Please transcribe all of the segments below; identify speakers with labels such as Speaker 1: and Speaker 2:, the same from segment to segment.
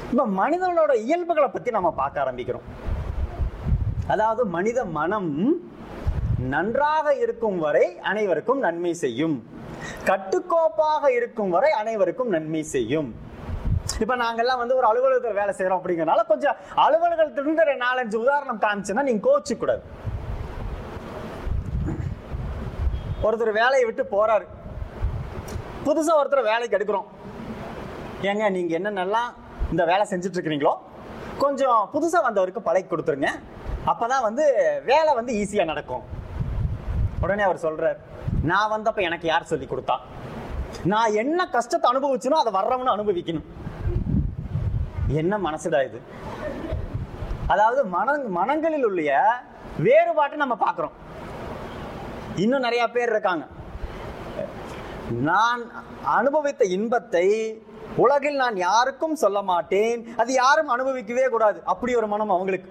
Speaker 1: இப்ப மனிதனோட இயல்புகளை பத்தி நம்ம பார்க்க ஆரம்பிக்கிறோம் அதாவது மனித மனம் நன்றாக இருக்கும் வரை அனைவருக்கும் நன்மை செய்யும் கட்டுக்கோப்பாக இருக்கும் வரை அனைவருக்கும் நன்மை செய்யும் இப்ப நாங்கெல்லாம் வந்து ஒரு அலுவலகத்தில் வேலை செய்யறோம் அப்படிங்கறனால கொஞ்சம் அலுவலகத்திலிருந்து ஒரு நாலஞ்சு உதாரணம் காமிச்சுன்னா நீங்க கோச்சு கூடாது ஒருத்தர் வேலையை விட்டு போறாரு புதுசா ஒருத்தர் வேலைக்கு எடுக்கிறோம் ஏங்க நீங்க என்னென்னலாம் இந்த வேலை செஞ்சுட்டு இருக்கிறீங்களோ கொஞ்சம் புதுசா வந்தவருக்கு பழகி கொடுத்துருங்க அப்பதான் வந்து வேலை வந்து ஈஸியா நடக்கும் உடனே அவர் சொல்றார் நான் வந்தப்ப எனக்கு யார் சொல்லி கொடுத்தா நான் என்ன கஷ்டத்தை அனுபவிச்சனோ அதை வர்றவனு அனுபவிக்கணும் என்ன மனசுடா இது அதாவது மன மனங்களில் உள்ள வேறுபாட்டை நம்ம பார்க்கிறோம் இன்னும் நிறைய பேர் இருக்காங்க நான் அனுபவித்த இன்பத்தை உலகில் நான் யாருக்கும் சொல்ல மாட்டேன் அது யாரும் அனுபவிக்கவே கூடாது அப்படி ஒரு மனம் அவங்களுக்கு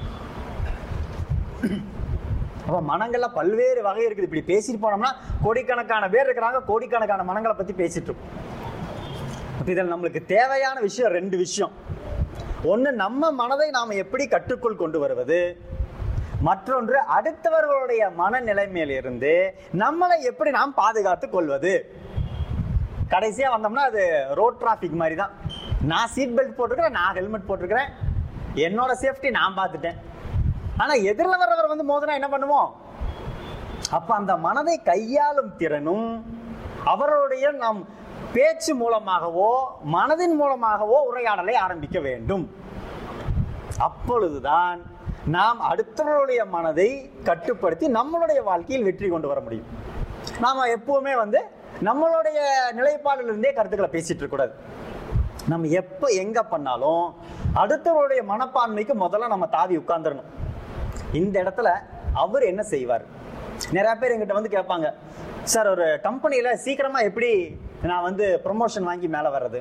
Speaker 1: அப்ப மனங்கள்ல பல்வேறு வகை இருக்குது இப்படி பேசிட்டு போனோம்னா கோடிக்கணக்கான பேர் இருக்கிறாங்க கோடிக்கணக்கான மனங்களை பத்தி பேசிட்டு இருக்கோம் அப்ப இதில் நம்மளுக்கு தேவையான விஷயம் ரெண்டு விஷயம் ஒண்ணு நம்ம மனதை நாம எப்படி கட்டுக்குள் கொண்டு வருவது மற்றொன்று அடுத்தவர்களுடைய மனநிலைமையிலிருந்து நம்மளை எப்படி நாம் பாதுகாத்துக் கொள்வது கடைசியா வந்தோம்னா அது ரோட் டிராஃபிக் மாதிரி தான் நான் சீட் பெல்ட் போட்டிருக்கிறேன் நான் ஹெல்மெட் போட்டிருக்கிறேன் என்னோட சேஃப்டி நான் பார்த்துட்டேன் ஆனா எதிரில் வர்றவர் வந்து மோதினா என்ன பண்ணுவோம் அப்ப அந்த மனதை கையாளும் திறனும் அவர்களுடைய நம் பேச்சு மூலமாகவோ மனதின் மூலமாகவோ உரையாடலை ஆரம்பிக்க வேண்டும் அப்பொழுதுதான் நாம் அடுத்தவர்களுடைய மனதை கட்டுப்படுத்தி நம்மளுடைய வாழ்க்கையில் வெற்றி கொண்டு வர முடியும் நாம எப்பவுமே வந்து நம்மளுடைய நிலைப்பாடிலிருந்தே கருத்துக்களை பேசிட்டு இருக்கக்கூடாது நம்ம எப்ப எங்க பண்ணாலும் அடுத்தவருடைய மனப்பான்மைக்கு முதல்ல நம்ம தாவி உட்கார்ந்துடணும் இந்த இடத்துல அவர் என்ன செய்வார் நிறைய பேர் எங்கிட்ட வந்து கேட்பாங்க சார் ஒரு கம்பெனியில சீக்கிரமா எப்படி நான் வந்து ப்ரொமோஷன் வாங்கி மேல வர்றது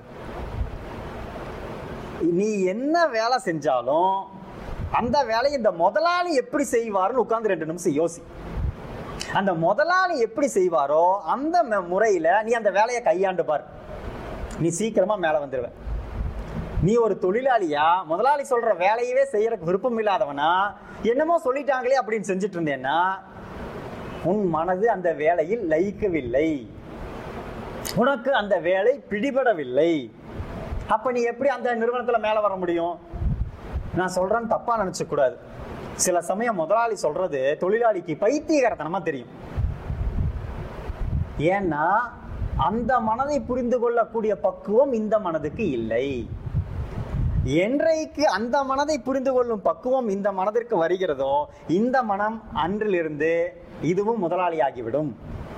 Speaker 1: நீ என்ன வேலை செஞ்சாலும் அந்த வேலையை இந்த முதலாளி எப்படி செய்வாருன்னு உட்கார்ந்து ரெண்டு நிமிஷம் யோசி அந்த முதலாளி எப்படி செய்வாரோ அந்த ம- முறையில நீ அந்த வேலையை கையாண்டு பார் நீ சீக்கிரமா மேல வந்துருவ நீ ஒரு தொழிலாளியா முதலாளி சொல்ற வேலையவே செய்யறதுக்கு விருப்பம் இல்லாதவனா என்னமோ சொல்லிட்டாங்களே அப்படின்னு செஞ்சுட்டு இருந்தேன்னா உன் மனது அந்த வேலையில் லயிக்கவில்லை உனக்கு அந்த வேலை பிடிபடவில்லை அப்ப நீ எப்படி அந்த நிறுவனத்துல மேல வர முடியும் நான் சொல்றேன்னு தப்பா நினைச்ச கூடாது சில சமயம் முதலாளி சொல்றது தொழிலாளிக்கு பைத்தியகாரத்தனமா தெரியும் ஏன்னா அந்த மனதை புரிந்து கொள்ளக்கூடிய பக்குவம் இந்த மனதுக்கு இல்லை என்றைக்கு அந்த மனதை புரிந்து கொள்ளும் பக்குவம் இந்த மனதிற்கு வருகிறதோ இந்த மனம் அன்றிலிருந்து இதுவும் முதலாளியாகிவிடும்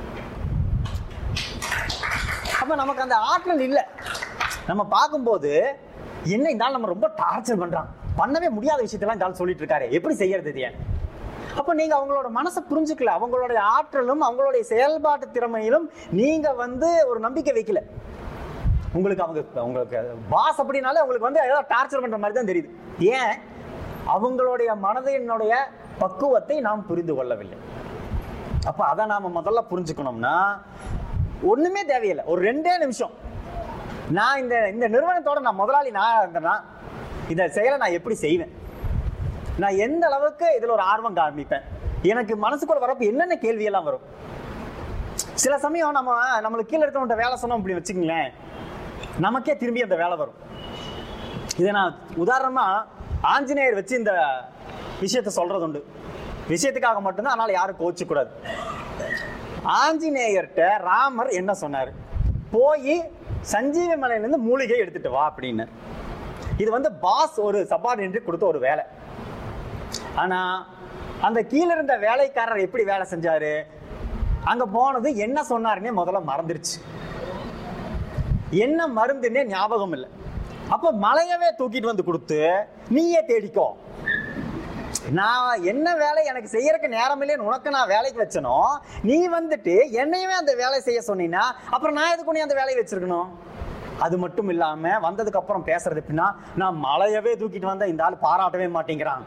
Speaker 1: அப்ப நமக்கு அந்த ஆற்றல் இல்லை நம்ம பார்க்கும்போது என்ன இந்த ஆள் நம்ம ரொம்ப டார்ச்சர் பண்றான் பண்ணவே முடியாத விஷயத்தெல்லாம் இந்த ஆள் சொல்லிட்டு இருக்காரு எப்படி செய்யறது இது ஏன் அப்ப நீங்க அவங்களோட மனசை புரிஞ்சுக்கல அவங்களுடைய ஆற்றலும் அவங்களுடைய செயல்பாட்டு திறமையிலும் நீங்க வந்து ஒரு நம்பிக்கை வைக்கல உங்களுக்கு அவங்க உங்களுக்கு பாஸ் அப்படின்னாலே உங்களுக்கு வந்து ஏதோ டார்ச்சர் பண்ற மாதிரி தான் தெரியுது ஏன் அவங்களுடைய மனதினுடைய பக்குவத்தை நாம் புரிந்து கொள்ளவில்லை அப்ப அதை நாம முதல்ல புரிஞ்சுக்கணும்னா ஒண்ணுமே தேவையில்லை ஒரு ரெண்டே நிமிஷம் நான் இந்த இந்த நிறுவனத்தோட நான் முதலாளி நான் இருந்தேன்னா இந்த செயலை நான் எப்படி செய்வேன் நான் எந்த அளவுக்கு இதுல ஒரு ஆர்வம் காமிப்பேன் எனக்கு மனசுக்குள்ள வரப்ப என்னென்ன கேள்வியெல்லாம் வரும் சில சமயம் நம்ம நம்மளுக்கு கீழே இருக்கிறவங்க வேலை சொன்னோம் அப்படி வச்சுக்கங்களேன் நமக்கே திரும்பி அந்த வேலை வரும் இதை நான் உதாரணமா ஆஞ்சநேயர் வச்சு இந்த விஷயத்த சொல்றது உண்டு விஷயத்துக்காக மட்டும்தான் அதனால யாரும் கோச்சு கூடாது ஆஞ்சநேயர்கிட்ட ராமர் என்ன சொன்னார் போய் சஞ்சீவி மலையிலேருந்து மூலிகை எடுத்துட்டு வா அப்படின்னு இது வந்து பாஸ் ஒரு சபார்டினேட் கொடுத்த ஒரு வேலை ஆனா அந்த கீழ இருந்த வேலைக்காரர் எப்படி வேலை செஞ்சாரு அங்க போனது என்ன சொன்னாருன்னே முதல்ல மறந்துருச்சு என்ன மருந்துன்னே ஞாபகம் இல்லை அப்ப மலையவே தூக்கிட்டு வந்து கொடுத்து நீயே தேடிக்கோ நான் என்ன வேலை எனக்கு செய்யறதுக்கு நேரம் இல்லைன்னு உனக்கு நான் வேலைக்கு வச்சனோ நீ வந்துட்டு என்னையுமே அந்த வேலை செய்ய சொன்னீங்கன்னா அப்புறம் நான் எதுக்கு நீ அந்த வேலையை வச்சிருக்கணும் அது மட்டும் இல்லாம வந்ததுக்கு அப்புறம் பேசுறது எப்படின்னா நான் மலையவே தூக்கிட்டு வந்தா இந்த ஆள் பாராட்டவே மாட்டேங்கிறான்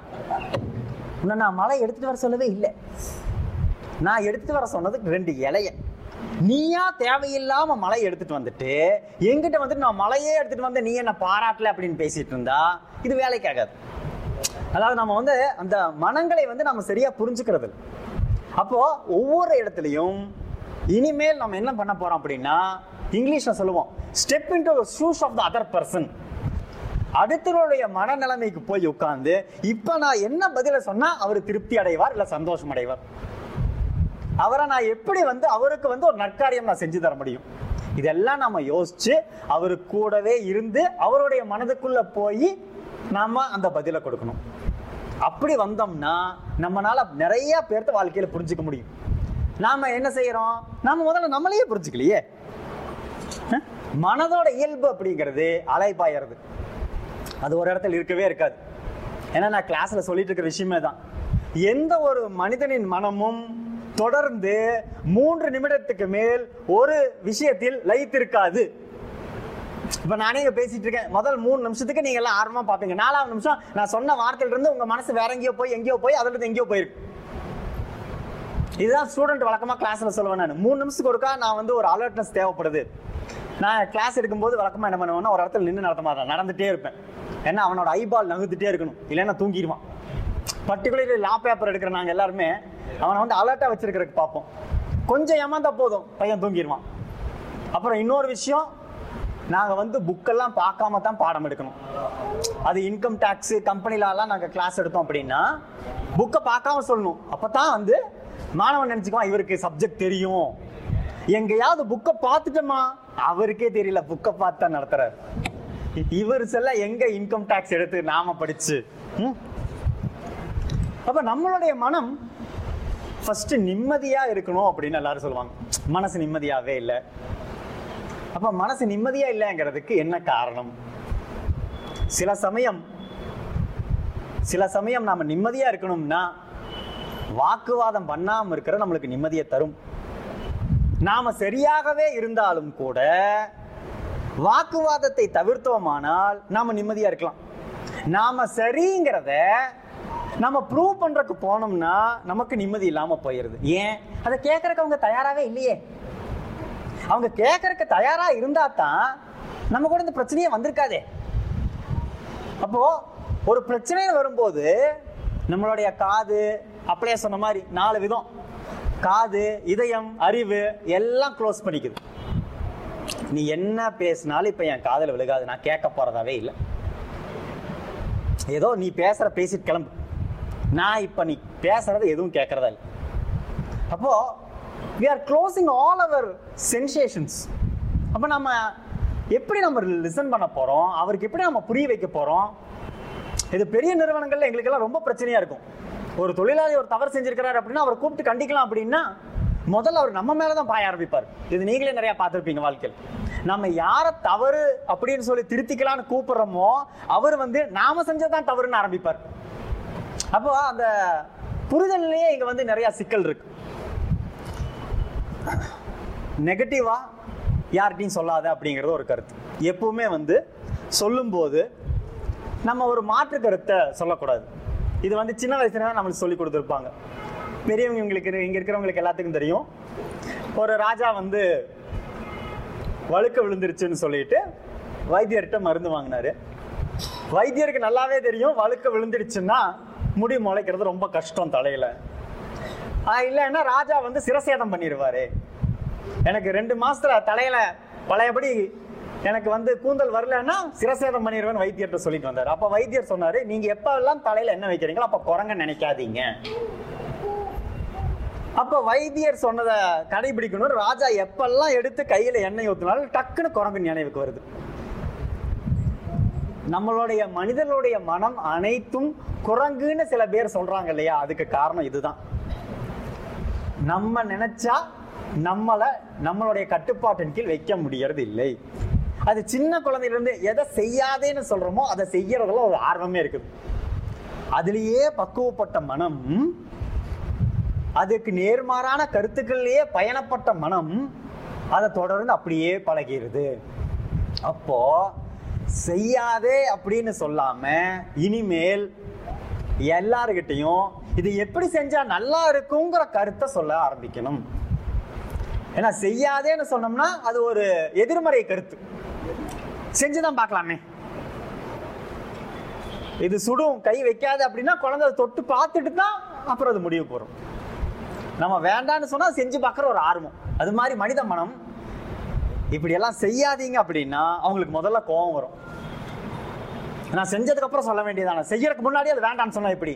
Speaker 1: உன்னை நான் மலை எடுத்துட்டு வர சொல்லவே இல்லை நான் எடுத்துட்டு வர சொன்னது ரெண்டு இலைய நீயா தேவையில்லாம மலையை எடுத்துட்டு வந்துட்டு என்கிட்ட வந்துட்டு நான் மலையே எடுத்துட்டு வந்து நீ என்ன பாராட்டல அப்படின்னு பேசிட்டு இருந்தா இது வேலைக்காகாது அதாவது நம்ம வந்து அந்த மனங்களை வந்து நம்ம சரியா புரிஞ்சுக்கிறது இல்ல. அப்போ ஒவ்வொரு இடத்துலையும் இனிமேல் நம்ம என்ன பண்ண போறோம் அப்படின்னா இங்கிலீஷ்ல சொல்லுவோம் step in to shoes of the other person அடுத்தவருடைய மனநிலைமைக்கு போய் உட்கார்ந்து இப்ப நான் என்ன பதில சொன்னா அவர் திருப்தி அடைவார் இல்ல சந்தோஷம் அடைவார் அவரை நான் எப்படி வந்து அவருக்கு வந்து ஒரு நற்காரியம் நான் செஞ்சு தர முடியும் இதெல்லாம் நம்ம யோசிச்சு அவரு கூடவே இருந்து அவருடைய மனதுக்குள்ள போய் நாம அந்த பதிலை கொடுக்கணும் அப்படி வந்தோம்னா நம்மனால நிறைய பேர்த்த வாழ்க்கையில புரிஞ்சுக்க முடியும் நாம என்ன செய்யறோம் நாம முதல்ல நம்மளையே புரிஞ்சுக்கலையே அஹ்? மனதோட இயல்பு அப்படிங்கிறது அலைபாயறது அது ஒரு இடத்துல இருக்கவே இருக்காது ஏன்னா நான் கிளாஸ்ல சொல்லிட்டு இருக்கிற விஷயமே தான் எந்த ஒரு மனிதனின் மனமும் தொடர்ந்து மூன்று நிமிடத்துக்கு மேல் ஒரு விஷயத்தில் லயித்திருக்காது இப்ப நானே இங்க பேசிட்டு இருக்கேன் முதல் மூணு நிமிஷத்துக்கு நீங்க எல்லாம் ஆர்வமா பாப்பீங்க நாலாவது நிமிஷம் நான் சொன்ன வார்த்தையில இருந்து உங்க மனசு வேற எங்கேயோ போய் எங்கேயோ போய் அதுல இருந்து எங்கேயோ போயிருக்கு இதுதான் ஸ்டூடெண்ட் வழக்கமா கிளாஸ்ல சொல்லுவேன் நான் மூணு நிமிஷத்துக்கு ஒருக்கா நான் வந்து ஒரு அலர்ட்னஸ் தேவைப்படுது நான் கிளாஸ் எடுக்கும்போது வழக்கமா என்ன பண்ணுவேன்னா ஒரு இடத்துல நின்று நடத்த மாட்டேன் நடந்துட்டே இருப்பேன் ஏன்னா அவனோட ஐபால் நகர்ந்துட்டே இருக்கணும் இல்லைன்னா தூங்கிடுவான் பர்டிகுலர்லி லா பேப்பர் எடுக்கிற நாங்க எல்லாருமே அவனை வந்து அலர்ட்டா வச்சிருக்கிறதுக்கு பார்ப்போம் கொஞ்சம் ஏமாந்தா போதும் பையன் தூங்கிடுவான் அப்புறம் இன்னொரு விஷயம் நாங்க வந்து புக்கெல்லாம் பார்க்காம தான் பாடம் எடுக்கணும் அது இன்கம் டேக்ஸ் கம்பெனிலலாம் நாங்க கிளாஸ் எடுத்தோம் அப்படின்னா புக்கை பார்க்காம சொல்லணும் அப்பதான் வந்து மாணவன் நினைச்சுக்குவான் இவருக்கு சப்ஜெக்ட் தெரியும் எங்கேயாவது புக்கை பார்த்துட்டோமா அவருக்கே தெரியல புக்கை பார்த்து தான் நடத்துறாரு இவர் செல்ல எங்க இன்கம் டேக்ஸ் எடுத்து நாம படிச்சு ம்? அப்ப நம்மளுடைய மனம் ஃபர்ஸ்ட் நிம்மதியா இருக்கணும் அப்படின்னு எல்லாரும் சொல்லுவாங்க மனசு நிம்மதியாவே இல்லை அப்ப மனசு நிம்மதியா இல்லைங்கிறதுக்கு என்ன காரணம் சில சமயம் சில சமயம் நாம நிம்மதியா இருக்கணும்னா வாக்குவாதம் பண்ணாம இருக்கிற நம்மளுக்கு நிம்மதியை தரும் நாம சரியாகவே இருந்தாலும் கூட வாக்குவாதத்தை தவிர்த்தோமானால் நாம நிம்மதியா இருக்கலாம் நாம சரிங்கிறத நம்ம ப்ரூவ் பண்றதுக்கு போனோம்னா நமக்கு நிம்மதி இல்லாம போயிருது ஏன் அதை கேட்கறதுக்கு அவங்க தயாராகவே இல்லையே அவங்க கேட்கறதுக்கு தயாரா இருந்தா தான் நம்ம கூட இந்த பிரச்சனையே வந்திருக்காதே அப்போ ஒரு பிரச்சனை வரும்போது நம்மளுடைய காது அப்படியே சொன்ன மாதிரி நாலு விதம் காது இதயம் அறிவு எல்லாம் க்ளோஸ் பண்ணிக்குது நீ என்ன பேசினாலும் இப்ப என் காதுல விழுகாது நான் கேட்க போறதாவே இல்லை ஏதோ நீ பேசுற பேசிட்டு கிளம்பு நான் இப்ப நீ பேசுறது எதுவும் கேட்கறதா இல்லை அப்போ we are closing all our sensations அப்ப நம்ம எப்படி நம்ம லிசன் பண்ண போறோம் அவருக்கு எப்படி நம்ம புரிய வைக்க போறோம் இது பெரிய நிறுவனங்கள்ல எங்களுக்கெல்லாம் ரொம்ப பிரச்சனையா இருக்கும் ஒரு தொழிலாளி ஒரு தவறு செஞ்சிருக்கிறாரு அப்படின்னா அவரை கூப்பிட்டு கண்டிக்கலாம் அப்படின்னா முதல்ல அவர் நம்ம மேலதான் பாய ஆரம்பிப்பார் இது நீங்களே நிறைய பார்த்திருப்பீங்க வாழ்க்கையில் நம்ம யார தவறு அப்படின்னு சொல்லி திருத்திக்கலாம்னு கூப்பிடுறோமோ அவர் வந்து நாம செஞ்சதான் தவறுன்னு ஆரம்பிப்பார் அப்போ அந்த புரிதல்லையே இங்க வந்து நிறைய சிக்கல் இருக்கு நெகட்டிவா யார்கிட்டையும் சொல்லாத அப்படிங்கிறது ஒரு கருத்து எப்பவுமே வந்து சொல்லும்போது நம்ம ஒரு மாற்று கருத்தை சொல்லக்கூடாது இது வந்து சின்ன வயசுல தான் நம்மளுக்கு சொல்லி கொடுத்துருப்பாங்க பெரியவங்க இவங்களுக்கு இங்க இருக்கிறவங்களுக்கு எல்லாத்துக்கும் தெரியும் ஒரு ராஜா வந்து வழுக்க விழுந்துருச்சுன்னு சொல்லிட்டு வைத்தியர்கிட்ட மருந்து வாங்கினாரு வைத்தியருக்கு நல்லாவே தெரியும் வழுக்க விழுந்துடுச்சுன்னா முடி முளைக்கிறது ரொம்ப கஷ்டம் தலையில ஆஹ் இல்லைன்னா ராஜா வந்து சிரசேதம் பண்ணிடுவாரு எனக்கு ரெண்டு மாசத்துல தலையில பழையபடி எனக்கு வந்து கூந்தல் வரலன்னா சிரசேதம் பண்ணிடுவேன் வைத்தியர்கிட்ட சொல்லிட்டு வந்தாரு அப்ப வைத்தியர் சொன்னாரு நீங்க எப்ப எல்லாம் தலையில என்ன வைக்கிறீங்களோ அப்ப குரங்க நினைக்காதீங்க அப்ப வைத்தியர் சொன்னதை கடைபிடிக்கணும் ராஜா எப்பெல்லாம் எடுத்து கையில எண்ணெய் ஊத்தினாலும் டக்குன்னு குரங்கு நினைவுக்கு வருது நம்மளுடைய மனிதர்களுடைய மனம் அனைத்தும் குரங்குன்னு சில பேர் சொல்றாங்க இல்லையா அதுக்கு காரணம் இதுதான் நம்ம நினைச்சா நம்மள நம்மளுடைய கட்டுப்பாட்டின் கீழ் வைக்க முடியறது இல்லை அது சின்ன குழந்தையில இருந்து எதை செய்யாதேன்னு சொல்றோமோ அதை செய்யறதுல ஒரு ஆர்வமே இருக்குது அதுலயே பக்குவப்பட்ட மனம் அதுக்கு நேர்மாறான கருத்துக்கள்லயே பயணப்பட்ட மனம் அதை தொடர்ந்து அப்படியே பழகிறது அப்போ செய்யாதே அப்படின்னு சொல்லாம இனிமேல் எல்லாருக்கிட்டையும் இது எப்படி செஞ்சா நல்லா இருக்குங்கிற கருத்தை சொல்ல ஆரம்பிக்கணும் ஏன்னா செய்யாதேன்னு சொன்னோம்னா அது ஒரு எதிர்மறை கருத்து செஞ்சுதான் பார்க்கலாமே இது சுடும் கை வைக்காது அப்படின்னா குழந்தை அதை தொட்டு பார்த்துட்டு தான் அப்புறம் அது முடிவு போறோம் நம்ம வேண்டான்னு சொன்னா செஞ்சு பார்க்குற ஒரு ஆர்வம் அது மாதிரி மனித மனம் இப்படி எல்லாம் செய்யாதீங்க அப்படின்னா அவங்களுக்கு முதல்ல கோபம் வரும் நான் செஞ்சதுக்கு அப்புறம் சொல்ல வேண்டியதான செய்யறதுக்கு முன்னாடி அது வேண்டாம்னு சொன்னா எப்படி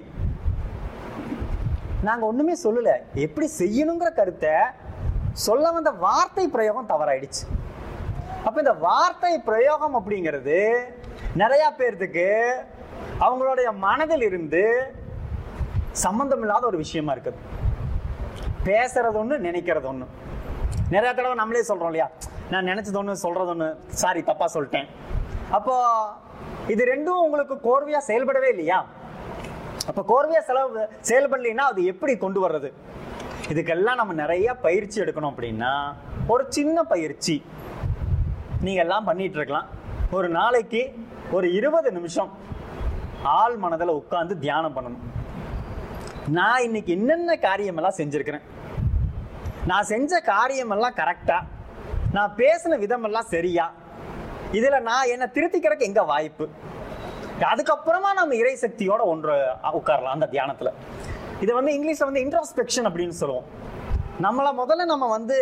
Speaker 1: நாங்க ஒண்ணுமே சொல்லல எப்படி செய்யணுங்கிற கருத்தை சொல்ல வந்த வார்த்தை பிரயோகம் தவறாயிடுச்சு அப்ப இந்த வார்த்தை பிரயோகம் அப்படிங்கிறது நிறைய பேர்த்துக்கு அவங்களுடைய மனதில் இருந்து சம்பந்தம் இல்லாத ஒரு விஷயமா இருக்குது பேசுறது ஒண்ணு நினைக்கிறது ஒண்ணு நிறைய தடவை நம்மளே சொல்றோம் இல்லையா நான் நினைச்சது ஒண்ணு சொல்றது ஒண்ணு சாரி தப்பா சொல்லிட்டேன் அப்போ இது ரெண்டும் உங்களுக்கு கோர்வையா செயல்படவே இல்லையா அப்ப கோர்வையா செலவு செயல்படலைன்னா அது எப்படி கொண்டு வர்றது இதுக்கெல்லாம் நம்ம நிறைய பயிற்சி எடுக்கணும் அப்படின்னா ஒரு சின்ன பயிற்சி நீங்க எல்லாம் பண்ணிட்டு இருக்கலாம் ஒரு நாளைக்கு ஒரு இருபது நிமிஷம் ஆள் மனதில் உட்கார்ந்து தியானம் பண்ணணும் நான் இன்னைக்கு என்னென்ன காரியம் எல்லாம் செஞ்சிருக்கிறேன் நான் செஞ்ச காரியம் எல்லாம் கரெக்டா நான் பேசின விதம் எல்லாம் சரியா இதுல நான் என்ன திருத்திக்கிறதுக்கு எங்க வாய்ப்பு அதுக்கப்புறமா நம்ம இறை சக்தியோட ஒன்று உட்காரலாம் அந்த தியானத்துல இதை வந்து இங்கிலீஷ்ல வந்து இன்ட்ரோஸ்பெக்ஷன் அப்படின்னு சொல்லுவோம் நம்மள முதல்ல நம்ம வந்து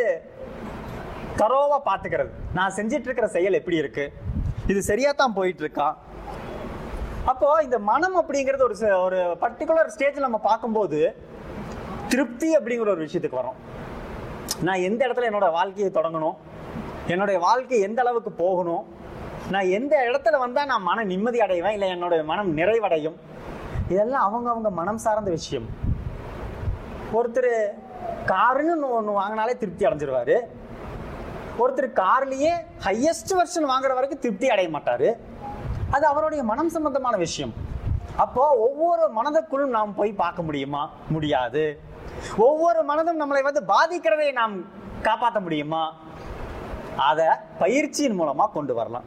Speaker 1: தரோவா பாத்துக்கிறது நான் செஞ்சிட்டு இருக்கிற செயல் எப்படி இருக்கு இது சரியா தான் போயிட்டு இருக்கா அப்போ இந்த மனம் அப்படிங்கிறது ஒரு ச- ஒரு பர்டிகுலர் ஸ்டேஜ் நம்ம பார்க்கும்போது திருப்தி அப்படிங்கிற ஒரு விஷயத்துக்கு வரும் நான் எந்த இடத்துல என்னோட வாழ்க்கையை தொடங்கணும் என்னுடைய வாழ்க்கை எந்த அளவுக்கு போகணும் நான் எந்த இடத்துல வந்தா நான் மன நிம்மதி அடைவேன் இல்லை என்னோட மனம் நிறைவடையும் இதெல்லாம் அவங்க அவங்க மனம் சார்ந்த விஷயம் ஒருத்தர் காருன்னு ஒன்று வாங்கினாலே திருப்தி அடைஞ்சிருவாரு ஒருத்தர் கார்லயே ஹையஸ்ட் வெர்ஷன் வாங்குற வரைக்கும் திருப்தி அடைய மாட்டாரு அது அவருடைய மனம் சம்பந்தமான விஷயம் அப்போ ஒவ்வொரு மனதுக்குள்ளும் நாம் போய் பார்க்க முடியுமா முடியாது ஒவ்வொரு மனதும் நம்மளை வந்து பாதிக்கிறதை நாம் காப்பாற்ற முடியுமா அத பயிற்சியின் மூலமா கொண்டு வரலாம்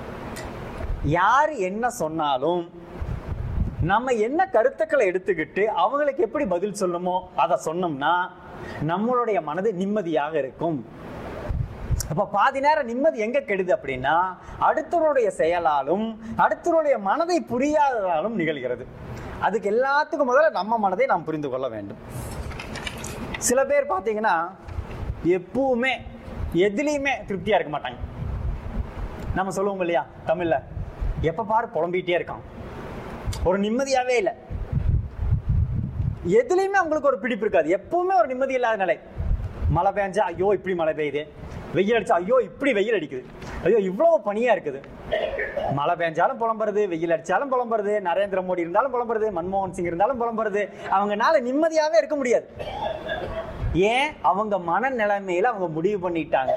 Speaker 1: யார் என்ன சொன்னாலும் நம்ம என்ன கருத்துக்களை எடுத்துக்கிட்டு அவங்களுக்கு எப்படி பதில் சொல்லணுமோ அதை சொன்னோம்னா நம்மளுடைய மனது நிம்மதியாக இருக்கும் அப்ப பாதி நேரம் நிம்மதி எங்க கெடுது அப்படின்னா அடுத்தவருடைய செயலாலும் அடுத்தவருடைய மனதை புரியாததாலும் நிகழ்கிறது அதுக்கு எல்லாத்துக்கும் முதல்ல நம்ம மனதை நாம் புரிந்து கொள்ள வேண்டும் சில பேர் பார்த்தீங்கன்னா எப்பவுமே எதுலேயுமே திருப்தியா இருக்க மாட்டாங்க நம்ம சொல்லுவோம் இல்லையா தமிழ்ல எப்ப பாரு புலம்பிட்டே இருக்கான் ஒரு நிம்மதியாவே இல்லை எதுலையுமே அவங்களுக்கு ஒரு பிடிப்பு இருக்காது எப்பவுமே ஒரு நிம்மதி இல்லாத நிலை மழை பெஞ்சா ஐயோ இப்படி மழை பெய்யுது வெயில் அடிச்சா ஐயோ இப்படி வெயில் அடிக்குது ஐயோ இவ்வளவு பனியா இருக்குது மழை பெஞ்சாலும் புலம்புறது வெயில் அடிச்சாலும் புலம்புறது நரேந்திர மோடி இருந்தாலும் புலம்புறது மன்மோகன் சிங் இருந்தாலும் புலம்புறது அவங்கனால நிம்மதியாவே இருக்க முடியாது ஏன் அவங்க மன நிலைமையில அவங்க முடிவு பண்ணிட்டாங்க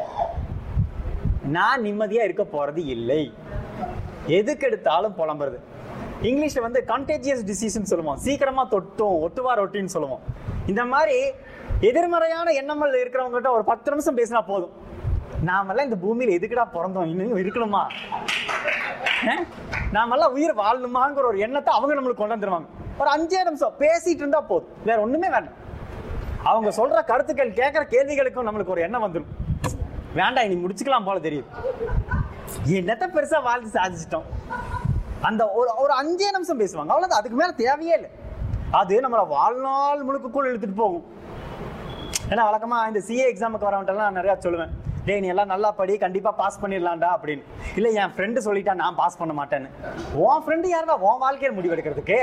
Speaker 1: நான் நிம்மதியா இருக்க போறது இல்லை எதுக்கு எடுத்தாலும் புலம்புறது இங்கிலீஷ்ல வந்து கண்டேஜியஸ் டிசீஸ்னு சொல்லுவோம் சீக்கிரமா தொட்டும் ஒட்டுவா ரொட்டின்னு சொல்லுவோம் இந்த மாதிரி எதிர்மறையான எண்ணங்கள் இருக்கிறவங்ககிட்ட ஒரு பத்து நிமிஷம் பேசினா போதும் நாமெல்லாம் இந்த பூமியில எதுக்குடா பிறந்தோம் இன்னும் இருக்கணுமா அஹ்? நாமெல்லாம் உயிர் வாழணுமாங்கிற ஒரு எண்ணத்தை அவங்க நம்மளுக்கு கொண்டு வந்துருவாங்க ஒரு அஞ்சே நிமிஷம் பேசிட்டு இருந்தா போதும் வேற ஒண்ணுமே வேண்டாம் அவங்க சொல்ற கருத்துக்கள் கேட்கிற கேள்விகளுக்கும் நம்மளுக்கு ஒரு எண்ணம் வந்துடும் வேண்டாம் இனி முடிச்சுக்கலாம் போல தெரியுது என்னத்த பெருசா வாழ்ந்து சாதிச்சிட்டோம் அந்த ஒரு ஒரு அஞ்சே நிமிஷம் பேசுவாங்க அவ்வளவுதான் அதுக்கு மேல தேவையே இல்லை அது நம்மள வாழ்நாள் முழுக்குக்குள் இழுத்துட்டு போகும் ஏன்னா வழக்கமா இந்த சிஏ எக்ஸாமுக்கு வரவன்ட்டெல்லாம் நான் நிறைய சொல்லுவேன் டேய் நீ எல்லாம் நல்லா படி கண்டிப்பா பாஸ் பண்ணிடலாம்டா அப்படின்னு இல்ல என் ஃப்ரெண்டு சொல்லிட்டா நான் பாஸ் பண்ண மாட்டேன்னு உன் ஃப்ரெண்டு யாருடா உன் வாழ்க்கையில் முடிவெடுக்கிறதுக்கு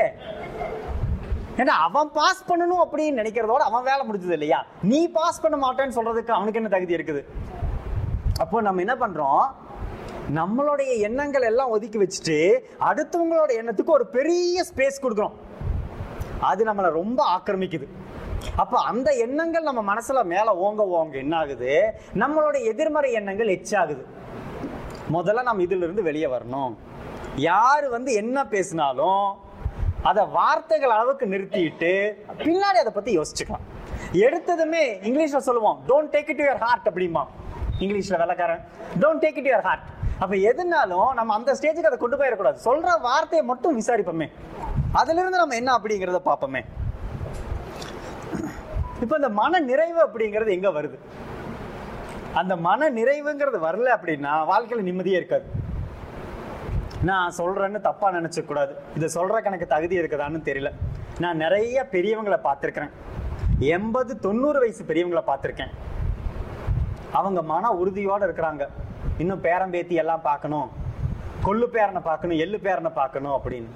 Speaker 1: ஏன்னா அவன் பாஸ் பண்ணணும் அப்படின்னு நினைக்கிறதோட அவன் வேலை முடிஞ்சது இல்லையா நீ பாஸ் பண்ண மாட்டேன்னு சொல்றதுக்கு அவனுக்கு என்ன தகுதி இருக்குது அப்போ நம்ம என்ன பண்றோம் நம்மளுடைய எண்ணங்கள் எல்லாம் ஒதுக்கி வச்சுட்டு அடுத்தவங்களோட எண்ணத்துக்கு ஒரு பெரிய ஸ்பேஸ் கொடுக்குறோம் அது நம்மளை ரொம்ப ஆக்கிரமிக்குது அப்ப அந்த எண்ணங்கள் நம்ம மனசுல மேல ஓங்க ஓங்க என்ன ஆகுது நம்மளுடைய எதிர்மறை எண்ணங்கள் எச்சாகுது முதல்ல நம்ம இதுல இருந்து வெளியே வரணும் யாரு வந்து என்ன பேசினாலும் அதை வார்த்தைகள் அளவுக்கு நிறுத்திட்டு பின்னாடி அதை பத்தி யோசிச்சுக்கலாம் எடுத்ததுமே இங்கிலீஷ்ல சொல்லுவோம் don't take it your heart அப்படிமா இங்கிலீஷ்ல வெள்ளக்காரன் don't take it your heart அப்ப எதுனாலும் நம்ம அந்த ஸ்டேஜுக்கு அதை கொண்டு போயிடக்கூடாது சொல்ற வார்த்தையை மட்டும் விசாரிப்போமே அதுல இருந்து நம்ம என்ன அப்படிங்கறத பார்ப்போமே இப்போ இந்த மன நிறைவு அப்படிங்கிறது எங்க வருது அந்த மன நிறைவுங்கிறது வரல அப்படின்னா வாழ்க்கையில நிம்மதியே இருக்காது நான் சொல்றேன்னு தப்பா நினைச்ச கூடாது இதை சொல்றக்கு எனக்கு தகுதி இருக்குதான்னு தெரியல நான் நிறைய பெரியவங்களை பார்த்துருக்கிறேன் எண்பது தொண்ணூறு வயசு பெரியவங்களை பார்த்துருக்கேன் அவங்க மன உறுதியோட இருக்கிறாங்க இன்னும் பேரன் பேத்தி எல்லாம் பார்க்கணும் கொள்ளு பேரனை பார்க்கணும் எள்ளு பேரனை பார்க்கணும் அப்படின்னு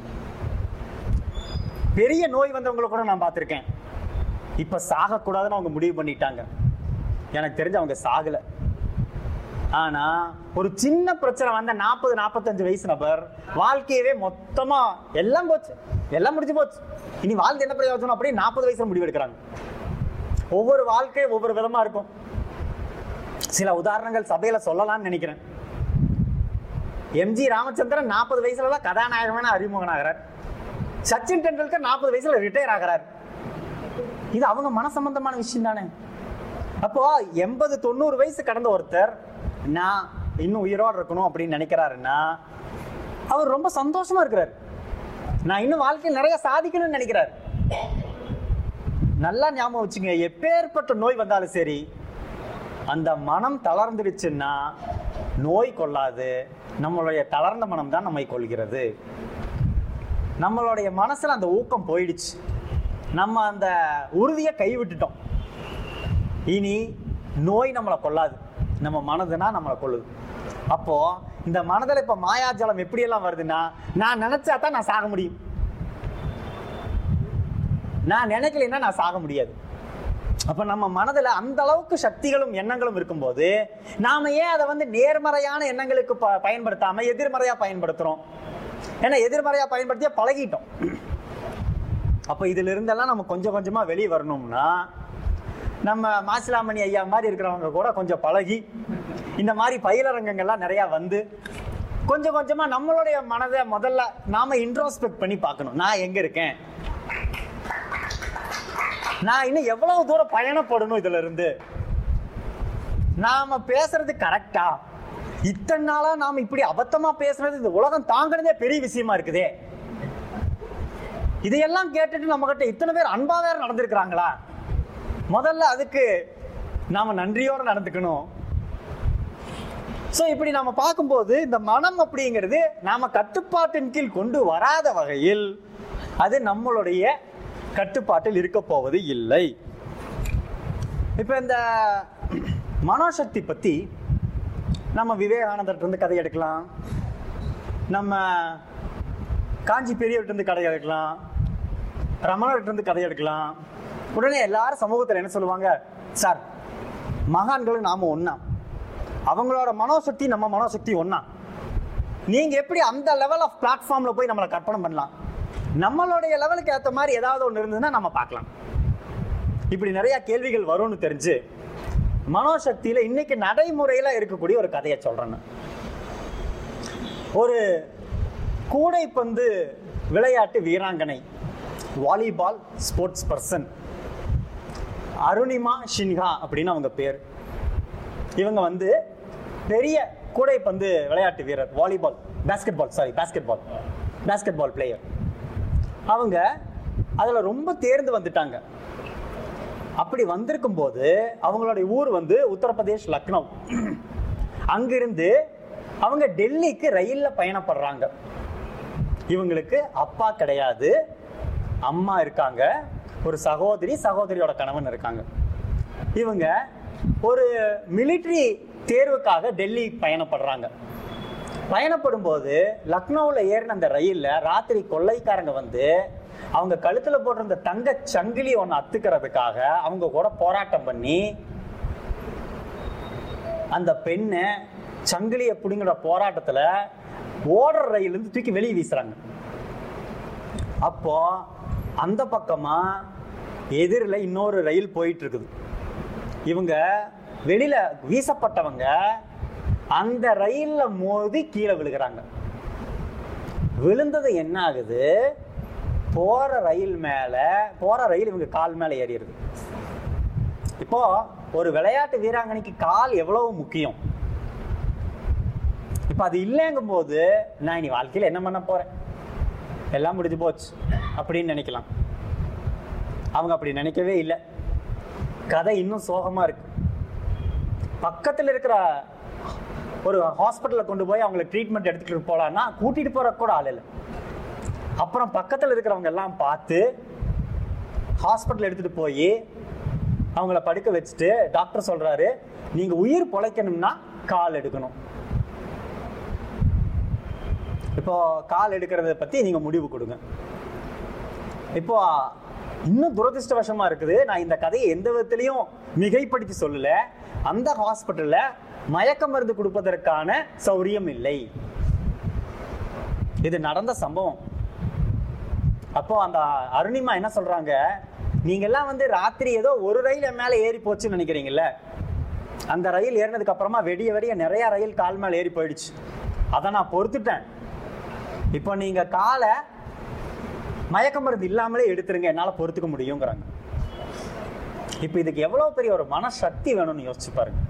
Speaker 1: பெரிய நோய் வந்தவங்களை கூட நான் பார்த்துருக்கேன் இப்ப சாகக்கூடாதுன்னு அவங்க முடிவு பண்ணிட்டாங்க எனக்கு தெரிஞ்சு அவங்க சாகல ஆனா ஒரு சின்ன பிரச்சனை வந்த நாற்பது நாற்பத்தஞ்சு வயசு நபர் வாழ்க்கையவே மொத்தமா எல்லாம் போச்சு எல்லாம் முடிஞ்சு போச்சு இனி வாழ்க்கை என்ன பிரயோஜனம் அப்படி நாற்பது வயசுல முடிவு எடுக்கிறாங்க ஒவ்வொரு வாழ்க்கை ஒவ்வொரு விதமா இருக்கும் சில உதாரணங்கள் சபையில சொல்லலாம்னு நினைக்கிறேன் எம்ஜி ராமச்சந்திரன் நாற்பது வயசுல தான் கதாநாயகமான அறிமுகனாகிறார் சச்சின் டெண்டுல்கர் நாற்பது வயசுல ரிட்டையர் ஆகிறார் இது அவங்க மன சம்பந்தமான விஷயம் தானே அப்போ எண்பது தொண்ணூறு வயசு கடந்த ஒருத்தர் நான் இன்னும் உயிரோடு இருக்கணும் அப்படின்னு நினைக்கிறாருன்னா அவர் ரொம்ப சந்தோஷமா இருக்கிறார் நான் இன்னும் வாழ்க்கையில் நிறைய சாதிக்கணும்னு நினைக்கிறார் நல்லா ஞாபகம் வச்சுங்க எப்பேற்பட்ட நோய் வந்தாலும் சரி அந்த மனம் தளர்ந்துடுச்சுன்னா நோய் கொள்ளாது நம்மளுடைய தளர்ந்த மனம் தான் நம்மை கொள்கிறது நம்மளுடைய மனசுல அந்த ஊக்கம் போயிடுச்சு நம்ம அந்த உறுதியை கைவிட்டுட்டோம் இனி நோய் நம்மளை கொள்ளாது நம்ம மனதுனா நம்மளை கொள்ளுது அப்போ இந்த மனதில் இப்ப மாயாஜலம் எப்படியெல்லாம் வருதுன்னா நான் நினைச்சா தான் நான் சாக முடியும் நான் நினைக்கலைன்னா நான் சாக முடியாது அப்ப நம்ம மனதுல அந்த அளவுக்கு சக்திகளும் எண்ணங்களும் இருக்கும்போது நாம ஏன் அதை வந்து நேர்மறையான எண்ணங்களுக்கு ப- பயன்படுத்தாம எதிர்மறையா பயன்படுத்துறோம் ஏன்னா எதிர்மறையா பயன்படுத்தியா பழகிட்டோம் அப்ப இதுல இருந்தெல்லாம் நம்ம கொஞ்சம் கொஞ்சமா வெளியே வரணும்னா நம்ம மாசிலாமணி ஐயா மாதிரி இருக்கிறவங்க கூட கொஞ்சம் பழகி இந்த மாதிரி பயிலரங்கங்கள்லாம் நிறைய வந்து கொஞ்சம் கொஞ்சமா நம்மளுடைய மனதை முதல்ல நாம இன்ட்ரோஸ்பெக்ட் பண்ணி பார்க்கணும் நான் எங்க இருக்கேன் நான் இன்னும் எவ்வளவு தூரம் பயணப்படணும் இதுல இருந்து நாம பேசுறது கரெக்டா இத்தனை நாளா நாம இப்படி அபத்தமா பேசுறது இந்த உலகம் தாங்கினதே பெரிய விஷயமா இருக்குதே இதையெல்லாம் கேட்டுட்டு நம்ம கிட்ட இத்தனை பேர் அன்பா வேற நடந்திருக்கிறாங்களா முதல்ல அதுக்கு நாம நன்றியோட நடந்துக்கணும் சோ இப்படி நாம பார்க்கும்போது இந்த மனம் அப்படிங்கிறது நாம கட்டுப்பாட்டின் கீழ் கொண்டு வராத வகையில் அது நம்மளுடைய கட்டுப்பாட்டில் இருக்க போவது இல்லை இப்ப இந்த மனோசக்தி பத்தி நம்ம விவேகானந்தர்கிட்ட இருந்து கதை எடுக்கலாம் நம்ம காஞ்சி பெரியவர்கிட்ட இருந்து கதை எடுக்கலாம் ரமணர்கிட்ட இருந்து கதை எடுக்கலாம் உடனே எல்லாரும் சமூகத்தில் என்ன சொல்லுவாங்க சார் மகான்களும் நாம ஒண்ணா அவங்களோட மனோசக்தி நம்ம மனோசக்தி ஒண்ணா நீங்க எப்படி அந்த லெவல் ஆஃப் பிளாட்ஃபார்ம்ல போய் நம்மளை கற்பனை பண்ணலாம் நம்மளுடைய லெவலுக்கு ஏற்ற மாதிரி ஏதாவது ஒன்று இருந்ததுன்னா நம்ம பார்க்கலாம் இப்படி நிறைய கேள்விகள் வரும்னு தெரிஞ்சு மனோசக்தியில இன்னைக்கு நடைமுறையில இருக்கக்கூடிய ஒரு கதையை சொல்றேன் நான். ஒரு கூடைப்பந்து விளையாட்டு வீராங்கனை volleyball sports person Arunima Sinha அப்படின்னு அவங்க பேர் இவங்க வந்து பெரிய கூடைப்பந்து விளையாட்டு வீரர் volleyball basketball sorry basketball basketball player அவங்க அதில் ரொம்ப தேர்ந்து வந்துட்டாங்க அப்படி வந்திருக்கும் போது அவங்களுடைய ஊர் வந்து உத்தரப்பிரதேஷ் லக்னோ அங்கிருந்து அவங்க டெல்லிக்கு ரயில்ல பயணப்படுறாங்க இவங்களுக்கு அப்பா கிடையாது அம்மா இருக்காங்க ஒரு சகோதரி சகோதரியோட கணவன் இருக்காங்க இவங்க ஒரு மிலிட்ரி தேர்வுக்காக டெல்லி பயணப்படுறாங்க பயணப்படும் போது லக்னோவில் ஏறின அந்த ரயில்ல ராத்திரி கொள்ளைக்காரங்க வந்து அவங்க கழுத்துல போட்டிருந்த தங்க சங்கிலி ஒன்று அத்துக்கிறதுக்காக அவங்க கூட போராட்டம் பண்ணி அந்த பெண்ணை சங்கிலியை பிடிங்கிற போராட்டத்துல ஓடுற ரயில் இருந்து தூக்கி வெளியே வீசுறாங்க அப்போ அந்த பக்கமா எதிரில் இன்னொரு ரயில் போயிட்டு இருக்குது இவங்க வெளியில வீசப்பட்டவங்க அந்த ரயில்ல மோதி கீழே விழுகிறாங்க விழுந்தது என்ன ஆகுது போற ரயில் மேல போற ரயில் இவங்க கால் மேல ஏறிடுது இப்போ ஒரு விளையாட்டு வீராங்கனைக்கு கால் எவ்வளவு முக்கியம் இப்ப அது இல்லைங்கும் போது நான் இனி வாழ்க்கையில என்ன பண்ண போறேன் எல்லாம் முடிஞ்சு போச்சு அப்படின்னு நினைக்கலாம் அவங்க அப்படி நினைக்கவே இல்லை கதை இன்னும் சோகமா இருக்கு பக்கத்தில் இருக்கிற ஒரு ஹாஸ்பிட்டலில் கொண்டு போய் அவங்களை ட்ரீட்மெண்ட் எடுத்துக்கிட்டு போகலான்னா கூட்டிட்டு போற கூட ஆள் இல்லை அப்புறம் பக்கத்தில் இருக்கிறவங்க எல்லாம் பார்த்து ஹாஸ்பிட்டல் எடுத்துட்டு போய் அவங்கள படுக்க வச்சுட்டு டாக்டர் சொல்றாரு நீங்க உயிர் பொழைக்கணும்னா கால் எடுக்கணும் இப்போ கால் எடுக்கிறத பத்தி நீங்க முடிவு கொடுங்க இப்போ இன்னும் துரதிருஷ்டவசமா இருக்குது நான் இந்த கதையை எந்த விதத்திலையும் மிகைப்படுத்தி சொல்லல அந்த ஹாஸ்பிட்டல்ல மயக்க மருந்து கொடுப்பதற்கான சௌரியம் இல்லை இது நடந்த சம்பவம் அப்போ அந்த அருணிமா என்ன சொல்றாங்க நீங்க எல்லாம் வந்து ராத்திரி ஏதோ ஒரு ரயில் என் மேல ஏறி போச்சுன்னு நினைக்கிறீங்கல்ல அந்த ரயில் ஏறினதுக்கு அப்புறமா வெடிய வெடிய நிறைய ரயில் கால் மேல ஏறி போயிடுச்சு அதை நான் பொறுத்துட்டேன் இப்போ நீங்க காலை மயக்க மருந்து இல்லாமலே எடுத்துருங்க என்னால பொறுத்துக்க முடியுங்கிறாங்க இப்போ இதுக்கு எவ்வளவு பெரிய ஒரு மனசக்தி வேணும்னு யோசிச்சு பாருங்க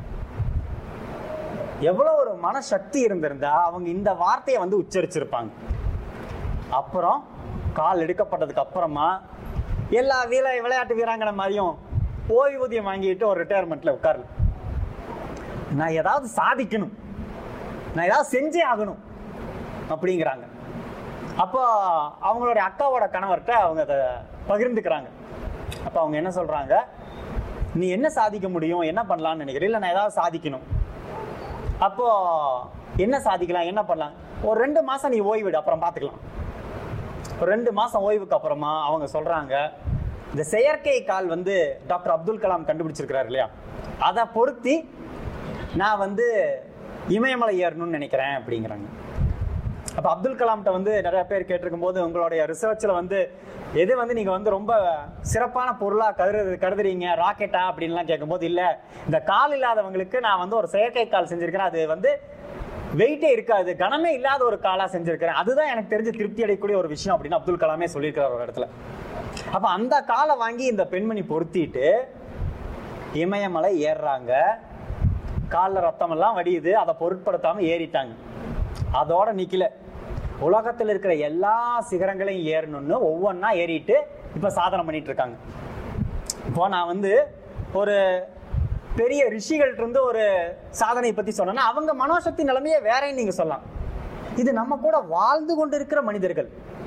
Speaker 1: எவ்வளவு ஒரு மனசக்தி இருந்திருந்தா அவங்க இந்த வார்த்தையை வந்து உச்சரிச்சிருப்பாங்க அப்புறம் கால் எடுக்கப்பட்டதுக்கு அப்புறமா எல்லா வீர விளையாட்டு வீராங்கனை மாதிரியும் ஓய்வூதியம் வாங்கிட்டு ஒரு ரிட்டையர்மெண்ட்ல உட்காரல நான் ஏதாவது சாதிக்கணும் நான் ஏதாவது செஞ்சே ஆகணும் அப்படிங்கிறாங்க அப்போ அவங்களுடைய அக்காவோட கணவர்கிட்ட அவங்க அதை பகிர்ந்துக்கிறாங்க அப்போ அவங்க என்ன சொல்றாங்க நீ என்ன சாதிக்க முடியும் என்ன பண்ணலாம்னு நினைக்கிறேன் இல்லை நான் ஏதாவது சாதிக்கணும் அப்போ என்ன சாதிக்கலாம் என்ன பண்ணலாம் ஒரு ரெண்டு மாசம் நீ ஓய்விடு அப்புறம் பார்த்துக்கலாம் ஒரு ரெண்டு மாசம் ஓய்வுக்கு அப்புறமா அவங்க சொல்றாங்க இந்த செயற்கை கால் வந்து டாக்டர் அப்துல் கலாம் கண்டுபிடிச்சிருக்கிறாரு இல்லையா அதை பொருத்தி நான் வந்து இமயமலை ஏறணும்னு நினைக்கிறேன் அப்படிங்கிறாங்க அப்போ அப்துல் கலாம்கிட்ட வந்து நிறைய பேர் கேட்டிருக்கும் போது உங்களுடைய ரிசர்ச்சில் வந்து எது வந்து நீங்கள் வந்து ரொம்ப சிறப்பான பொருளாக கருது கருதுறீங்க ராக்கெட்டா அப்படின்லாம் கேட்கும்போது இல்லை இந்த கால் இல்லாதவங்களுக்கு நான் வந்து ஒரு செயற்கை கால் செஞ்சிருக்கிறேன் அது வந்து வெயிட்டே இருக்காது கனமே இல்லாத ஒரு காலா செஞ்சிருக்கிறேன் அதுதான் எனக்கு தெரிஞ்சு திருப்தி அடையக்கூடிய ஒரு விஷயம் அப்படின்னு அப்துல் கலாமே சொல்லியிருக்கிறார் ஒரு இடத்துல அப்ப அந்த காலை வாங்கி இந்த பெண்மணி பொருத்திட்டு இமயமலை ஏறுறாங்க காலில் ரத்தம் எல்லாம் வடியுது அதை பொருட்படுத்தாம ஏறிட்டாங்க அதோட நிக்கல உலகத்தில் இருக்கிற எல்லா சிகரங்களையும் ஏறணும்னு ஒவ்வொன்றா ஏறிட்டு இப்ப சாதனை பண்ணிட்டு இருக்காங்க இப்போ நான் வந்து ஒரு பெரிய ரிஷிகள்ட்ட இருந்து ஒரு சாதனை பத்தி சொன்னேன்னா அவங்க மனோசக்தி நிலைமையே வேறேன்னு நீங்க சொல்லலாம் இது நம்ம கூட வாழ்ந்து கொண்டிருக்கிற மனிதர்கள்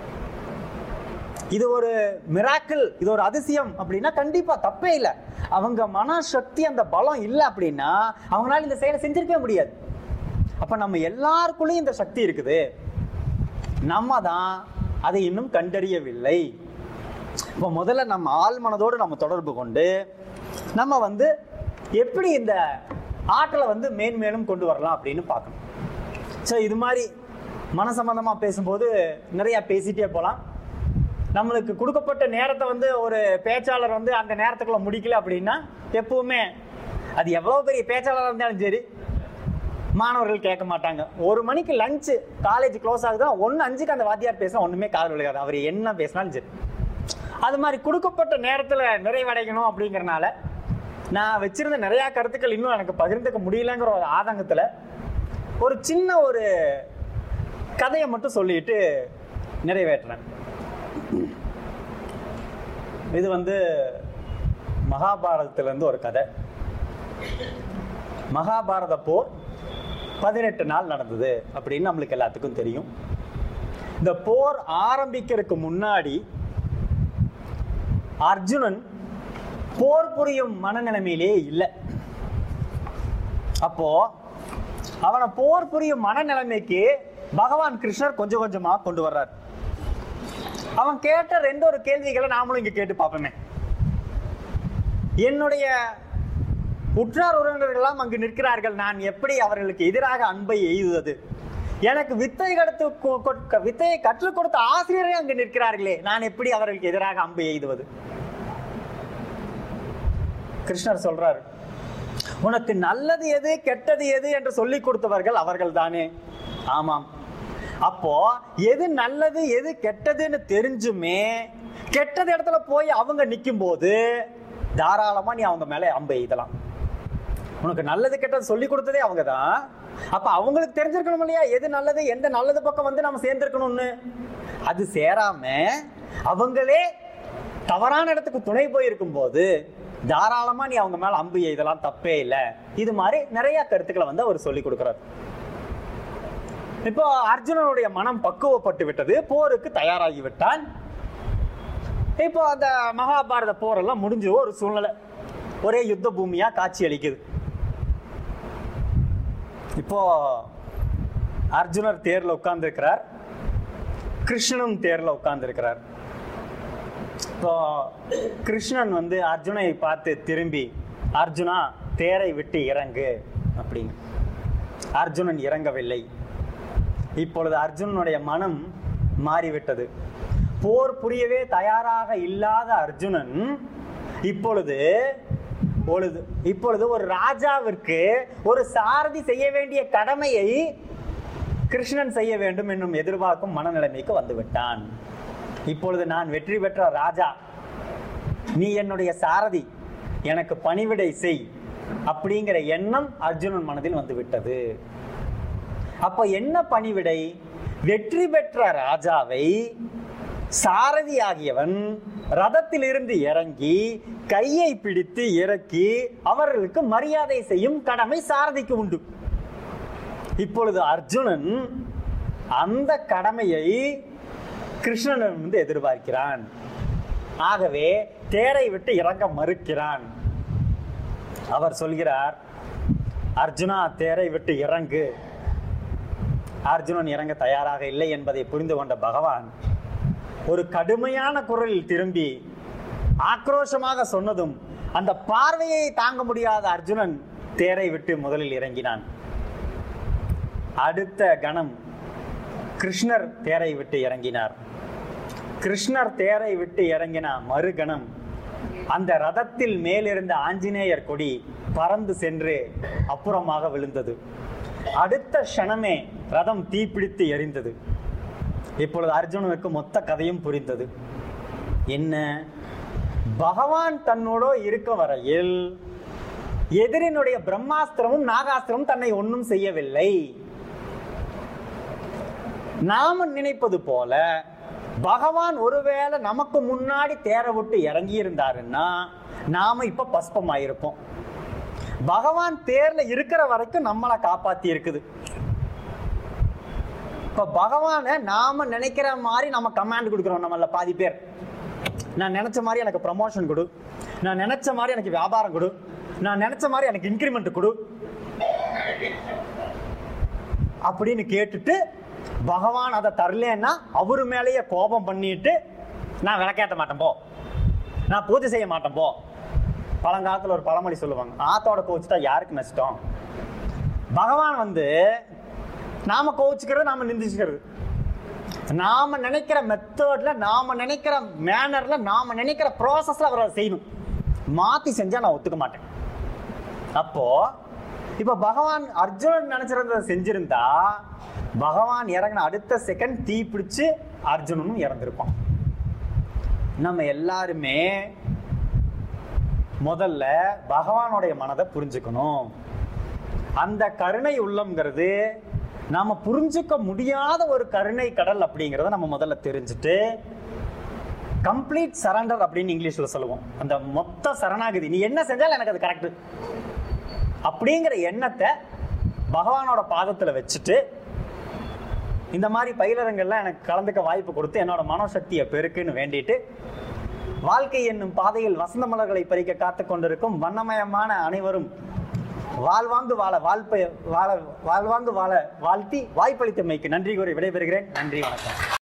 Speaker 1: இது ஒரு மிராக்கிள் இது ஒரு அதிசயம் அப்படின்னா கண்டிப்பா தப்பே இல்லை அவங்க மனசக்தி அந்த பலம் இல்லை அப்படின்னா அவங்களால இந்த செயலை செஞ்சிருக்கவே முடியாது அப்ப நம்ம எல்லாருக்குள்ளேயும் இந்த சக்தி இருக்குது நம்ம தான் அதை இன்னும் கண்டறியவில்லை இப்போ முதல்ல நம்ம ஆள் மனதோடு நம்ம தொடர்பு கொண்டு நம்ம வந்து எப்படி இந்த ஆற்றலை வந்து மேன்மேலும் கொண்டு வரலாம் அப்படின்னு பார்க்கணும் ஸோ இது மாதிரி மன சம்பந்தமா பேசும்போது நிறைய பேசிட்டே போகலாம் நம்மளுக்கு கொடுக்கப்பட்ட நேரத்தை வந்து ஒரு பேச்சாளர் வந்து அந்த நேரத்துக்குள்ள முடிக்கல அப்படின்னா எப்பவுமே அது எவ்வளவு பெரிய பேச்சாளராக இருந்தாலும் சரி மாணவர்கள் கேட்க மாட்டாங்க ஒரு மணிக்கு லஞ்சு காலேஜ் க்ளோஸ் ஆகுதுன்னா ஒன்று அஞ்சுக்கு அந்த வாத்தியார் பேசினா ஒன்றுமே காதல் விழுகாது அவர் என்ன பேசினாலும் சரி அது மாதிரி கொடுக்கப்பட்ட நேரத்தில் நிறைவடையணும் அப்படிங்கறனால நான் வச்சிருந்த நிறைய கருத்துக்கள் இன்னும் எனக்கு பகிர்ந்துக்க முடியலங்கிற ஒரு ஆதங்கத்தில் ஒரு சின்ன ஒரு கதையை மட்டும் சொல்லிட்டு நிறைவேற்றுறேன் இது வந்து மகாபாரதத்துல இருந்து ஒரு கதை மகாபாரத போர் பதினெட்டு நாள் நடந்தது அப்படின்னு நம்மளுக்கு எல்லாத்துக்கும் தெரியும் இந்த போர் ஆரம்பிக்கிறதுக்கு முன்னாடி அர்ஜுனன் போர் புரியும் மனநிலைமையிலே இல்லை அப்போ அவனை போர் புரியும் மனநிலைமைக்கு பகவான் கிருஷ்ணர் கொஞ்சம் கொஞ்சமா கொண்டு வர்றார் அவன் கேட்ட ரெண்டு ஒரு கேள்விகளை நாமளும் இங்க கேட்டு பார்ப்போமே என்னுடைய உற்றார் உறவினர்கள்லாம் அங்கு நிற்கிறார்கள் நான் எப்படி அவர்களுக்கு எதிராக அன்பை எய்துவது எனக்கு வித்தை கடத்து கொ- கொ- வித்தையை கற்றுக் கொடுத்த ஆசிரியரே அங்கு நிற்கிறார்களே நான் எப்படி அவர்களுக்கு எதிராக அம்பு எய்துவது கிருஷ்ணர் சொல்றாரு உனக்கு நல்லது எது கெட்டது எது என்று சொல்லிக் கொடுத்தவர்கள் அவர்கள் தானே ஆமாம் அப்போ எது நல்லது எது கெட்டதுன்னு தெரிஞ்சுமே கெட்டது இடத்துல போய் அவங்க நிற்கும் போது தாராளமா நீ அவங்க மேல அம்பை எய்தலாம் உனக்கு நல்லது கெட்டது சொல்லி கொடுத்ததே அவங்க தான் அப்ப அவங்களுக்கு தெரிஞ்சிருக்கணும் இல்லையா எது நல்லது எந்த நல்லது பக்கம் வந்து நம்ம சேர்ந்திருக்கணும்னு அது சேராம அவங்களே தவறான இடத்துக்கு துணை போயிருக்கும் போது தாராளமா நீ அவங்க மேல அம்பு இதெல்லாம் தப்பே இல்லை இது மாதிரி நிறைய கருத்துக்களை வந்து அவர் சொல்லி கொடுக்கிறார் இப்போ அர்ஜுனனுடைய மனம் பக்குவப்பட்டு விட்டது போருக்கு தயாராகி விட்டான் இப்போ அந்த மகாபாரத போரெல்லாம் முடிஞ்சு ஒரு சூழ்நிலை ஒரே யுத்த பூமியா காட்சி அளிக்குது இப்போ அர்ஜுனர் தேர்ல உட்கார்ந்து இருக்கிறார் கிருஷ்ணனும் தேர்ல உட்கார்ந்து இருக்கிறார் இப்போ கிருஷ்ணன் வந்து அர்ஜுனை பார்த்து திரும்பி அர்ஜுனா தேரை விட்டு இறங்கு அப்படின்னு அர்ஜுனன் இறங்கவில்லை இப்பொழுது அர்ஜுனனுடைய மனம் மாறிவிட்டது போர் புரியவே தயாராக இல்லாத அர்ஜுனன் இப்பொழுது பொழுது இப்பொழுது ஒரு ராஜாவிற்கு ஒரு சாரதி செய்ய வேண்டிய கடமையை கிருஷ்ணன் செய்ய வேண்டும் என்னும் எதிர்பார்க்கும் மனநிலைமைக்கு வந்து விட்டான் இப்பொழுது நான் வெற்றி பெற்ற ராஜா நீ என்னுடைய சாரதி எனக்கு பணிவிடை செய் அப்படிங்கிற எண்ணம் அர்ஜுனன் மனதில் வந்து விட்டது அப்ப என்ன பணிவிடை வெற்றி பெற்ற ராஜாவை சாரதி ஆகியவன் ரதத்திலிருந்து இறங்கி கையை பிடித்து இறக்கி அவர்களுக்கு மரியாதை செய்யும் கடமை சாரதிக்கு உண்டு இப்பொழுது அர்ஜுனன் அந்த கடமையை கிருஷ்ணனிடம் வந்து எதிர்பார்க்கிறான் ஆகவே தேரை விட்டு இறங்க மறுக்கிறான் அவர் சொல்கிறார் அர்ஜுனா தேரை விட்டு இறங்கு அர்ஜுனன் இறங்க தயாராக இல்லை என்பதை புரிந்து கொண்ட பகவான் ஒரு கடுமையான குரலில் திரும்பி ஆக்ரோஷமாக சொன்னதும் அந்த பார்வையை தாங்க முடியாத அர்ஜுனன் தேரை விட்டு முதலில் இறங்கினான் அடுத்த கணம் கிருஷ்ணர் தேரை விட்டு இறங்கினார் கிருஷ்ணர் தேரை விட்டு இறங்கின மறுகணம் அந்த ரதத்தில் மேலிருந்த ஆஞ்சநேயர் கொடி பறந்து சென்று அப்புறமாக விழுந்தது அடுத்த க்ஷணமே ரதம் தீப்பிடித்து எரிந்தது இப்பொழுது அர்ஜுனனுக்கு மொத்த கதையும் புரிந்தது என்ன பகவான் தன்னோட இருக்க வரையில் எதிரினுடைய பிரம்மாஸ்திரமும் நாகாஸ்திரமும் தன்னை ஒன்றும் செய்யவில்லை நாம நினைப்பது போல பகவான் ஒருவேளை நமக்கு முன்னாடி தேர விட்டு இறங்கி இருந்தாருன்னா நாம இப்ப பஸ்பமாயிருப்போம் பகவான் தேர்ல இருக்கிற வரைக்கும் நம்மளை காப்பாத்தி இருக்குது இப்ப பகவானை நாம நினைக்கிற மாதிரி நம்ம கமாண்ட் கொடுக்குறோம் நம்மள பாதி பேர் நான் நினைச்ச மாதிரி எனக்கு ப்ரமோஷன் கொடு நான் நினைச்ச மாதிரி எனக்கு வியாபாரம் கொடு நான் நினைச்ச மாதிரி எனக்கு இன்க்ரிமெண்ட் கொடு அப்படின்னு கேட்டுட்டு பகவான் அதை தரலன்னா அவரு மேலேயே கோபம் பண்ணிட்டு நான் விளக்கேற்ற மாட்டேன் போ நான் பூஜை செய்ய மாட்டேன் போ பழங்காலத்துல ஒரு பழமொழி சொல்லுவாங்க ஆத்தோட கோவிச்சுட்டா யாருக்கு நஷ்டம் பகவான் வந்து நாம கோவிச்சுக்கிறது நாம நிந்திச்சுக்கிறது நாம நினைக்கிற மெத்தட்ல நாம நினைக்கிற மேனர்ல நாம நினைக்கிற ப்ராசஸ்ல அவர் அதை செய்யணும் மாத்தி செஞ்சா நான் ஒத்துக்க மாட்டேன் அப்போ இப்ப பகவான் அர்ஜுனன் நினைச்சிருந்ததை செஞ்சிருந்தா பகவான் இறங்கின அடுத்த செகண்ட் தீ பிடிச்சு அர்ஜுனனும் இறந்திருப்பான் நம்ம எல்லாருமே முதல்ல பகவானுடைய மனதை புரிஞ்சுக்கணும் அந்த கருணை உள்ளம்ங்கிறது நாம புரிஞ்சுக்க முடியாத ஒரு கருணை கடல் அப்படிங்கிறத நம்ம முதல்ல தெரிஞ்சுட்டு கம்ப்ளீட் சரண்டர் அப்படின்னு இங்கிலீஷ்ல சொல்லுவோம் அந்த மொத்த சரணாகதி நீ என்ன செஞ்சாலும் எனக்கு அது கரெக்ட் அப்படிங்கிற எண்ணத்தை பகவானோட பாதத்துல வச்சுட்டு இந்த மாதிரி பயிலரங்கள்லாம் எனக்கு கலந்துக்க வாய்ப்பு கொடுத்து என்னோட மனோசக்தியை பெருக்குன்னு வேண்டிட்டு வாழ்க்கை என்னும் பாதையில் வசந்த மலர்களை பறிக்க காத்து கொண்டிருக்கும் வண்ணமயமான அனைவரும் வாழ்வாங்கு வாழ வாழ்ப்பை வாழ வாழ்வாங்கு வாழ வாழ்த்தி வாய்ப்பளித்தமைக்கு நன்றி கூறி விடைபெறுகிறேன் நன்றி வணக்கம்